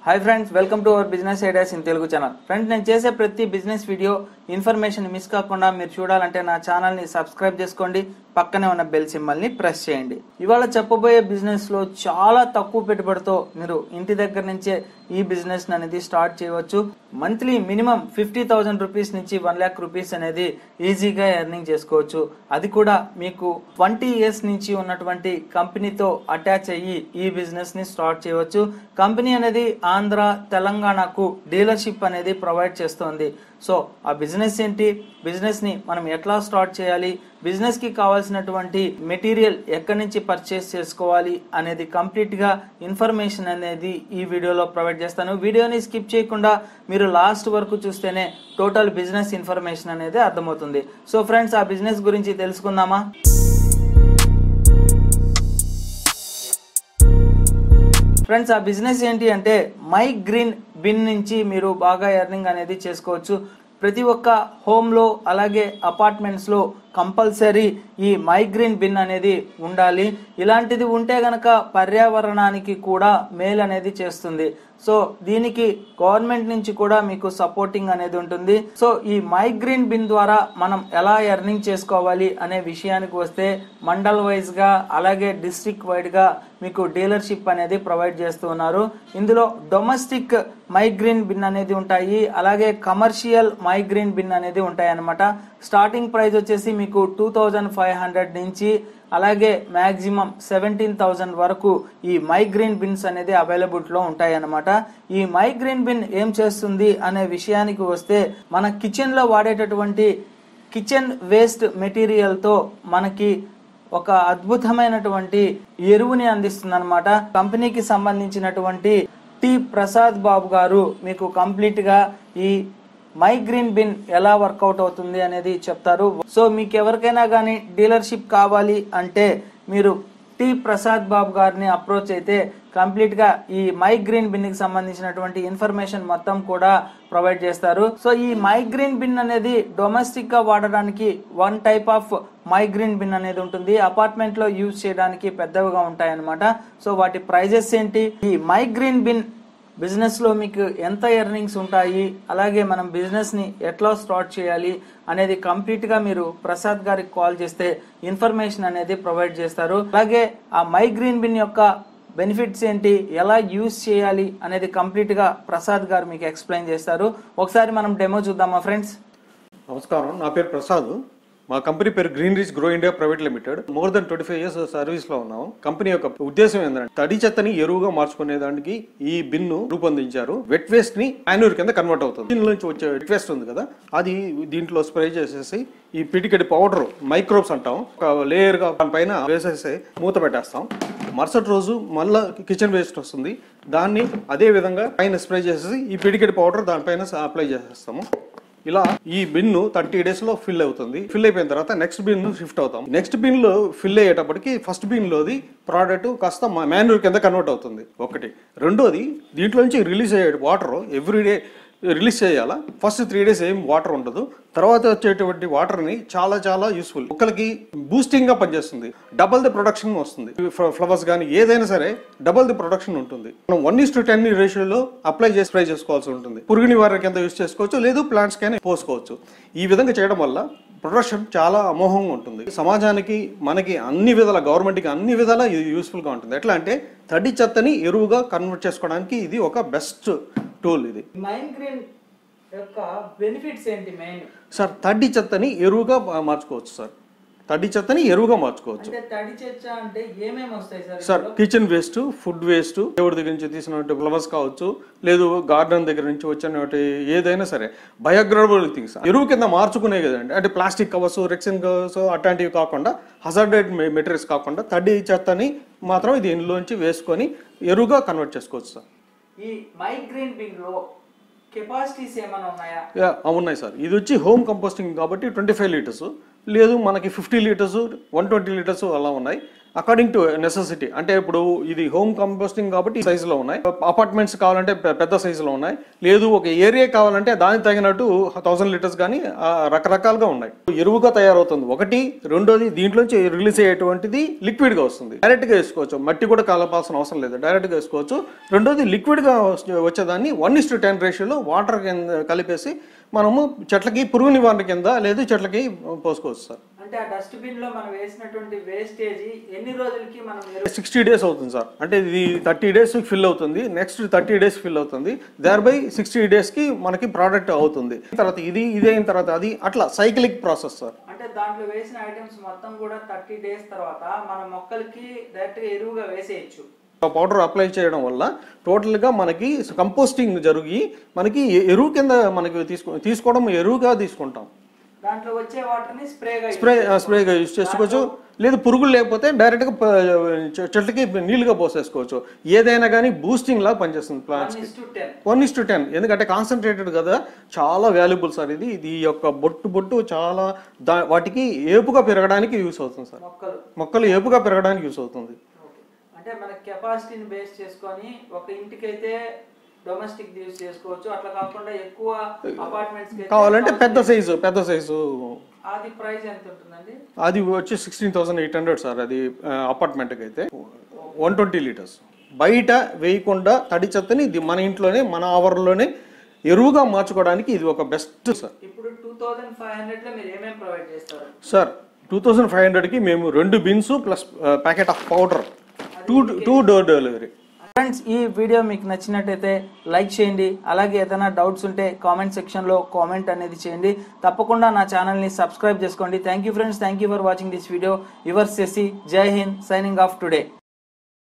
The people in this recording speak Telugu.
Hi friends welcome to our business ideas in Telugu channel friends నేను చేసే ప్రతి బిజినెస్ వీడియో ఇన్ఫర్మేషన్ మిస్ కాకుండా మీరు చూడాలంటే నా ఛానల్ని సబ్స్క్రైబ్ చేసుకోండి పక్కనే ఉన్న బెల్ సింబల్ని ప్రెస్ చేయండి ఇవాళ చెప్పబోయే బిజినెస్లో చాలా తక్కువ పెట్టుబడితో మీరు ఇంటి దగ్గర నుంచే ఈ బిజినెస్ అనేది స్టార్ట్ చేయవచ్చు monthly minimum fifty thousand rupees నుంచి వన్ ల్యాక్ రూపీస్ అనేది ఈజీగా ఎర్నింగ్ చేసుకోవచ్చు అది కూడా మీకు ట్వంటీ ఇయర్స్ నుంచి ఉన్నటువంటి కంపెనీతో అటాచ్ అయ్యి ఈ బిజినెస్ ని స్టార్ట్ చేయవచ్చు కంపెనీ అనేది ఆంధ్ర తెలంగాణకు డీలర్షిప్ అనేది ప్రొవైడ్ చేస్తుంది సో ఆ బిజినెస్ ఏంటి బిజినెస్ ని మనం ఎట్లా స్టార్ట్ చేయాలి బిజినెస్ కి కావాల్సినటువంటి మెటీరియల్ ఎక్కడి నుంచి పర్చేస్ చేసుకోవాలి అనేది కంప్లీట్ గా ఇన్ఫర్మేషన్ అనేది ఈ వీడియోలో ప్రొవైడ్ చేస్తాను వీడియోని స్కిప్ చేయకుండా మీరు లాస్ట్ వరకు చూస్తేనే టోటల్ బిజినెస్ ఇన్ఫర్మేషన్ అనేది అర్థమవుతుంది సో ఫ్రెండ్స్ ఆ బిజినెస్ గురించి తెలుసుకుందామా ఫ్రెండ్స్ ఆ బిజినెస్ ఏంటి అంటే మై గ్రీన్ బిన్ నుంచి మీరు బాగా ఎర్నింగ్ అనేది చేసుకోవచ్చు ప్రతి ఒక్క హోమ్లో అలాగే అపార్ట్మెంట్స్లో కంపల్సరీ ఈ మైగ్రీన్ బిన్ అనేది ఉండాలి ఇలాంటిది ఉంటే గనక పర్యావరణానికి కూడా మేలు అనేది చేస్తుంది సో దీనికి గవర్నమెంట్ నుంచి కూడా మీకు సపోర్టింగ్ అనేది ఉంటుంది సో ఈ మైగ్రీన్ బిన్ ద్వారా మనం ఎలా ఎర్నింగ్ చేసుకోవాలి అనే విషయానికి వస్తే మండల్ వైజ్ గా అలాగే డిస్ట్రిక్ట్ వైడ్ గా మీకు డీలర్షిప్ అనేది ప్రొవైడ్ చేస్తూ ఉన్నారు ఇందులో డొమెస్టిక్ మైగ్రీన్ బిన్ అనేది ఉంటాయి అలాగే కమర్షియల్ మైగ్రీన్ బిన్ అనేది ఉంటాయి అన్నమాట స్టార్టింగ్ ప్రైస్ వచ్చేసి మీకు టూ థౌజండ్ ఫైవ్ హండ్రెడ్ నుంచి అలాగే మ్యాక్సిమం సెవెంటీన్ థౌజండ్ వరకు ఈ మైగ్రీన్ బిన్స్ అనేది అవైలబిలిటీలో ఉంటాయి అన్నమాట ఈ మైగ్రీన్ బిన్ ఏం చేస్తుంది అనే విషయానికి వస్తే మన కిచెన్ లో వాడేటటువంటి కిచెన్ వేస్ట్ మెటీరియల్తో మనకి ఒక అద్భుతమైనటువంటి ఎరువుని అందిస్తుంది అనమాట కంపెనీకి సంబంధించినటువంటి టి ప్రసాద్ బాబు గారు మీకు కంప్లీట్ గా ఈ మై గ్రీన్ బిన్ ఎలా వర్కౌట్ అవుతుంది అనేది చెప్తారు సో మీకు ఎవరికైనా కానీ డీలర్షిప్ కావాలి అంటే మీరు టి ప్రసాద్ బాబు గారిని అప్రోచ్ అయితే కంప్లీట్ గా ఈ మై గ్రీన్ బిన్ కి సంబంధించినటువంటి ఇన్ఫర్మేషన్ మొత్తం కూడా ప్రొవైడ్ చేస్తారు సో ఈ మైగ్రీన్ బిన్ అనేది డొమెస్టిక్ గా వాడడానికి one type of My Green bin అనేది ఉంటుంది అపార్ట్మెంట్ లో యూజ్ చేయడానికి పెద్దవిగా ఉంటాయి అనమాట సో వాటి ప్రైజెస్ ఏంటి ఈ మైగ్రీన్ బిన్ బిజినెస్ లో మీకు ఎంత ఎర్నింగ్స్ ఉంటాయి అలాగే మనం బిజినెస్ ని ఎట్లా స్టార్ట్ చేయాలి అనేది కంప్లీట్ గా మీరు ప్రసాద్ గారికి కాల్ చేస్తే ఇన్ఫర్మేషన్ అనేది ప్రొవైడ్ చేస్తారు అలాగే ఆ మై గ్రీన్ బిన్ యొక్క బెనిఫిట్స్ ఏంటి ఎలా యూజ్ చేయాలి అనేది కంప్లీట్ గా ప్రసాద్ గారు మీకు ఎక్స్ప్లెయిన్ చేస్తారు ఒకసారి మనం డెమో చూద్దామా ఫ్రెండ్స్ నమస్కారం నా పేరు ప్రసాద్ మా కంపెనీ పేరు Green Reach Grow India Private Limited more than twenty five years service లో ఉన్నాం కంపెనీ యొక్క ఉద్దేశం ఏంటంటే తడి చెత్తని ఎరువుగా మార్చుకునే దానికి ఈ బిన్ను రూపొందించారు వెట్ వేస్ట్ ని యాన్యూర్ కింద కన్వర్ట్ అవుతుంది దీని నుంచి వచ్చే వెట్ వేస్ట్ ఉంది కదా అది దీంట్లో స్ప్రే చేసేసి ఈ పిటికెడి పౌడర్ మైక్రోబ్స్ అంటాం ఒక లేయర్ గా పైన వేసేసి మూత పెట్టేస్తాం మరుసటి రోజు మళ్ళీ కిచెన్ వేస్ట్ వస్తుంది దాన్ని అదే విధంగా పైన స్ప్రే చేసేసి ఈ పిడికెడి పౌడర్ దానిపైన అప్లై చేసేస్తాము ఇలా ఈ బిన్ థర్టీ డేస్ లో ఫిల్ అవుతుంది ఫిల్ అయిపోయిన తర్వాత నెక్స్ట్ బిన్ షిఫ్ట్ అవుతాం నెక్స్ట్ బిన్ లో ఫిల్ అయ్యేటప్పటికి ఫస్ట్ బిన్ లోది ప్రోడక్ట్ కాస్త మాన్యూర్ కింద కన్వర్ట్ అవుతుంది ఒకటి రెండోది దీంట్లో నుంచి రిలీజ్ అయ్యే వాటర్ ఎవ్రీడే రిలీజ్ చేయాలా ఫస్ట్ త్రీ డేస్ ఏం వాటర్ ఉండదు తర్వాత వచ్చేటువంటి వాటర్ ని చాలా చాలా యూస్ఫుల్ మొక్కలకి బూస్టింగ్ గా పనిచేస్తుంది డబల్ ది ప్రొడక్షన్ వస్తుంది ఫ్లవర్స్ కానీ ఏదైనా సరే డబల్ ది ప్రొడక్షన్ ఉంటుంది మనం వన్ ఇస్ టు టెన్ రేషియోలో అప్లై చేసి స్ప్రే చేసుకోవాల్సి ఉంటుంది పురుగు నివారణ కింద యూస్ చేసుకోవచ్చు లేదు ప్లాంట్స్ కానీ పోసుకోవచ్చు ఈ విధంగా చేయడం వల్ల ప్రొడక్షన్ చాలా అమోఘంగా ఉంటుంది సమాజానికి మనకి అన్ని విధాల గవర్నమెంట్కి అన్ని విధాల ఇది యూస్ఫుల్గా ఉంటుంది ఎట్లా అంటే తడి చెత్తని ఎరువుగా కన్వర్ట్ చేసుకోవడానికి ఇది ఒక బెస్ట్ టూల్ ఇది మైన్ గ్రీన్ యొక్క బెనిఫిట్స్ ఏంటి మెయిన్ సార్ తడి చెత్తని ఎరువుగా మా- మార్చుకోవచ్చు సార్ తడి చెత్తని ఎరువుగా మార్చుకోవచ్చు అంటే తడి చర్చ అంటే ఏమేమి వస్తాయి sir sir kitchen waste food waste దేవుడి దగ్గర నుంచి తీసిన ఫ్లవర్స్ కావచ్చు లేదు గార్డెన్ దగ్గర నుంచి వచ్చిన ఏదైనా సరే బయోగ్రడబుల్ థింగ్స్ ఎరువు కింద మార్చుకునే కదండి అంటే ప్లాస్టిక్ కవర్స్ రెక్సిన్ కవర్స్ అట్లాంటివి కాకుండా హజార్డెడ్ మెటీరియల్స్ కాకుండా తడి చెత్తని మాత్రం ఇది ఇందులోంచి వేసుకొని ఎరువుగా కన్వర్ట్ చేసుకోవచ్చు సార్ ఈ మైగ్రీన్ బిన్ లో కెపాసిటీస్ ఏమైనా ఉన్నాయా యా, ఆ, ఉన్నాయి సార్ ఇది వచ్చి హోమ్ కంపోస్టింగ్ కాబట్టి ట్వంటీ ఫైవ్ లీటర్స్ లేదు మనకి fifty litres one twenty litres అలా ఉన్నాయి అకార్డింగ్ టు నెసెసిటీ అంటే ఇప్పుడు ఇది హోమ్ కంపోస్టింగ్ కాబట్టి ఈ సైజులో ఉన్నాయి అపార్ట్మెంట్స్ కావాలంటే పె- పెద్ద సైజులో ఉన్నాయి లేదు ఒక ఏరియా కావాలంటే దానికి తగినట్టు థౌసండ్ లీటర్స్ కానీ ఆ, రకరకాలుగా ఉన్నాయి ఎరువుగా తయారవుతుంది ఒకటి రెండోది దీంట్లోంచి రిలీజ్ అయ్యేటువంటిది లిక్విడ్గా వస్తుంది డైరెక్ట్గా వేసుకోవచ్చు మట్టి కూడా కలపాల్సిన అవసరం లేదు డైరెక్ట్గా వేసుకోవచ్చు రెండోది లిక్విడ్గా వచ్చేదాన్ని వన్ ఇస్ టు టెన్ రేషియోలో వాటర్ కింద కలిపేసి మనము చెట్లకి పురుగు నివారణ కింద లేదు చెట్లకి పోసుకోవచ్చు సార్ అంటే ఆ డస్ట్బిన్ లో మనం వేసినటువంటి వేస్టేజ్ ఎన్ని రోజులకి మనం ఎరువు సిక్స్టీ డేస్ అవుతుంది సార్ అంటే ఇది థర్టీ డేస్ ఫిల్ అవుతుంది నెక్స్ట్ థర్టీ డేస్ ఫిల్ అవుతుంది దేర్ బై సిక్స్టీ డేస్కి మనకి ప్రోడక్ట్ అవుతుంది తర్వాత ఇది ఇది అయిన తర్వాత అది అట్లా సైక్లిక్ ప్రాసెస్ సార్ అంటే దాంట్లో వేసిన ఐటమ్స్ మొత్తం కూడా థర్టీ డేస్ తర్వాత మన మొక్కలకి డైరెక్ట్ గా ఎరువుగా వేసేయచ్చు పౌడర్ అప్లై చేయడం వల్ల టోటల్గా మనకి కంపోస్టింగ్ జరిగి మనకి ఎ- ఎరువు కింద మనకి తీసుకో తీసుకోవడం ఎరువుగా తీసుకుంటాం దాంట్లో వచ్చే వాటర్ ని స్ప్రేగా స్ప్రే స్ప్రేగా యూజ్ చేసుకోవచ్చు లేదు పురుగులు లేకపోతే డైరెక్ట్గా ప- చె- చెట్లకి నీళ్ళుగా పోసేసుకోవచ్చు ఏదైనా కానీ బూస్టింగ్ లా పనిచేస్తుంది plants to ten one is to ten ఎందుకంటే కాన్సన్ట్రేటెడ్ కదా చాలా వాల్యుబుల్ సార్ ఇది ఇది ఈ యొక్క బొట్టు బొట్టు చాలా దా వాటికి ఏపుగా పెరగడానికి యూస్ అవుతుంది సార్ మొక్కలు మొక్కలు ఏపుగా పెరగడానికి యూస్ అవుతుంది ఓకే. అంటే మన కెపాసిటీని బేస్ చేసుకొని ఒక ఇంటికైతే డొమెస్టిక్ యూస్ చేసుకోవచ్చు అట్లా కాకుండా ఎక్కువ అపార్ట్మెంట్స్ కావాలంటే పెద్ద సైజు పెద్ద సైజు అది ప్రైస్ ఎంత ఉంటుందండి అది వచ్చి sixteen thousand eight hundred sir అది అపార్ట్మెంట్కి అయితే వన్ ట్వంటీ లీటర్స్ బయట వేయకుండా తడి చెత్తని ఇది మన ఇంట్లోనే మన ఆవరణలోనే ఎరువుగా మార్చుకోవడానికి ఇది ఒక బెస్ట్ సార్ ఇప్పుడు టూ థౌజండ్ ఫైవ్ హండ్రెడ్ లో మీరు ఏమేమి ప్రొవైడ్ చేస్తారు సార్ టూ థౌసండ్ ఫైవ్ హండ్రెడ్కి మేము రెండు bins plus packet of powder to to door delivery friends ఈ వీడియో మీకు నచ్చినట్టయితే లైక్ చేయండి అలాగే ఏదైనా డౌట్స్ ఉంటే కామెంట్ సెక్షన్లో కామెంట్ అనేది చేయండి తప్పకుండా నా ఛానల్ని సబ్స్క్రైబ్ చేసుకోండి thank you friends thank you for watching this video your సెసి Jai Hind signing off today